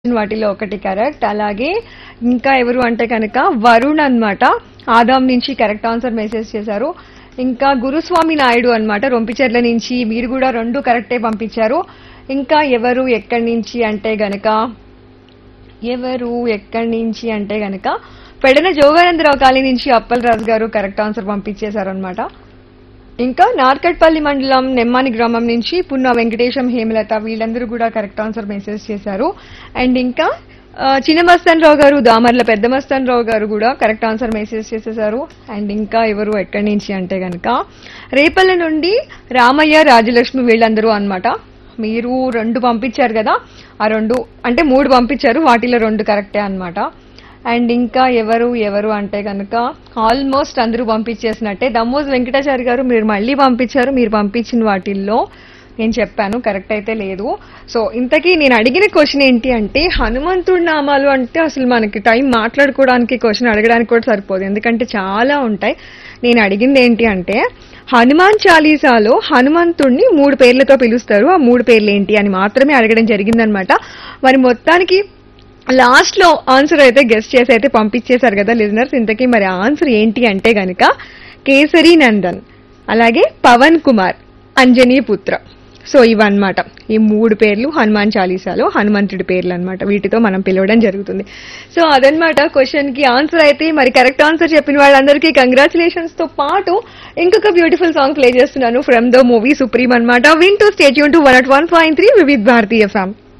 వాటిలో ఒకటి కరెక్ట్ అలాగే ఇంకా ఎవరు అంటే కనుక వరుణ్ అన్నమాట ఆదాం నుంచి కరెక్ట్ ఆన్సర్ మెసేజ్ చేశారు ఇంకా గురుస్వామి నాయుడు అన్నమాట రొంపిచెర్ల నుంచి మీరు కూడా రెండు కరెక్టే పంపించారు ఇంకా ఎవరు ఎక్కడి నుంచి అంటే గనక ఎవరు ఎక్కడి నుంచి అంటే గనక పెడన జోగానందరావు కాలనీ నుంచి అప్పల్ రాజు గారు కరెక్ట్ ఆన్సర్ పంపించేశారు అనమాట ఇంకా నార్కట్పల్లి మండలం నెమ్మాని గ్రామం నుంచి పున్న వెంకటేశం హేమలత వీళ్ళందరూ కూడా కరెక్ట్ ఆన్సర్ మెసేజ్ చేశారు అండ్ ఇంకా ఆ, చిన్న మస్తాన్ రావు గారు దామర్ల పెద్ద మస్తాన్ రావు గారు కూడా కరెక్ట్ ఆన్సర్ మెసేజ్ చేసేసారు అండ్ ఇంకా ఎవరు ఎక్కడి నుంచి అంటే గనక రేపల్ల నుండి రామయ్య రాజలక్ష్మి వీళ్ళందరూ అన్నమాట మీరు రెండు పంపించారు కదా ఆ రెండు అంటే మూడు పంపించారు వాటిలో రెండు కరెక్టే అన్నమాట అండ్ ఇంకా ఎవరు ఎవరు అంటే కనుక ఆల్మోస్ట్ అందరూ పంపించేసినట్టే దమ్మోజ్ వెంకటాచారి గారు మీరు మళ్ళీ పంపించారు మీరు పంపించిన వాటిల్లో నేను చెప్పాను కరెక్ట్ అయితే లేదు సో ఇంతకీ నేను అడిగిన క్వశ్చన్ ఏంటి అంటే హనుమంతుడి నామాలు అంటే అసలు మనకి టైం మాట్లాడుకోవడానికి క్వశ్చన్ అడగడానికి కూడా సరిపోదు ఎందుకంటే చాలా ఉంటాయి నేను అడిగింది ఏంటి అంటే హనుమాన్ చాలీసాలో హనుమంతుడిని మూడు పేర్లతో పిలుస్తారు ఆ మూడు పేర్లు ఏంటి అని మాత్రమే అడగడం జరిగిందనమాట మరి మొత్తానికి లాస్ట్ లో ఆన్సర్ అయితే గెస్ట్ చేసి అయితే పంపించేశారు కదా లిజనర్స్ ఇంతకీ మరి ఆన్సర్ ఏంటి అంటే గనక కేసరి నందన్ అలాగే పవన్ కుమార్ అంజనీ పుత్ర సో ఇవన్నమాట ఈ మూడు పేర్లు హనుమాన్ చాలీసాలో హనుమంతుడి పేర్లు అన్నమాట వీటితో మనం పిలవడం జరుగుతుంది సో అదనమాట క్వశ్చన్ కి ఆన్సర్ అయితే మరి కరెక్ట్ ఆన్సర్ చెప్పిన వాళ్ళందరికీ కంగ్రాచులేషన్స్ తో పాటు ఇంకొక బ్యూటిఫుల్ సాంగ్ ప్లే చేస్తున్నాను ఫ్రమ్ ద మూవీ సుప్రీం అన్నమాట win to stay tuned to one at one point three Vividh Bharatiya ఫ్యామ్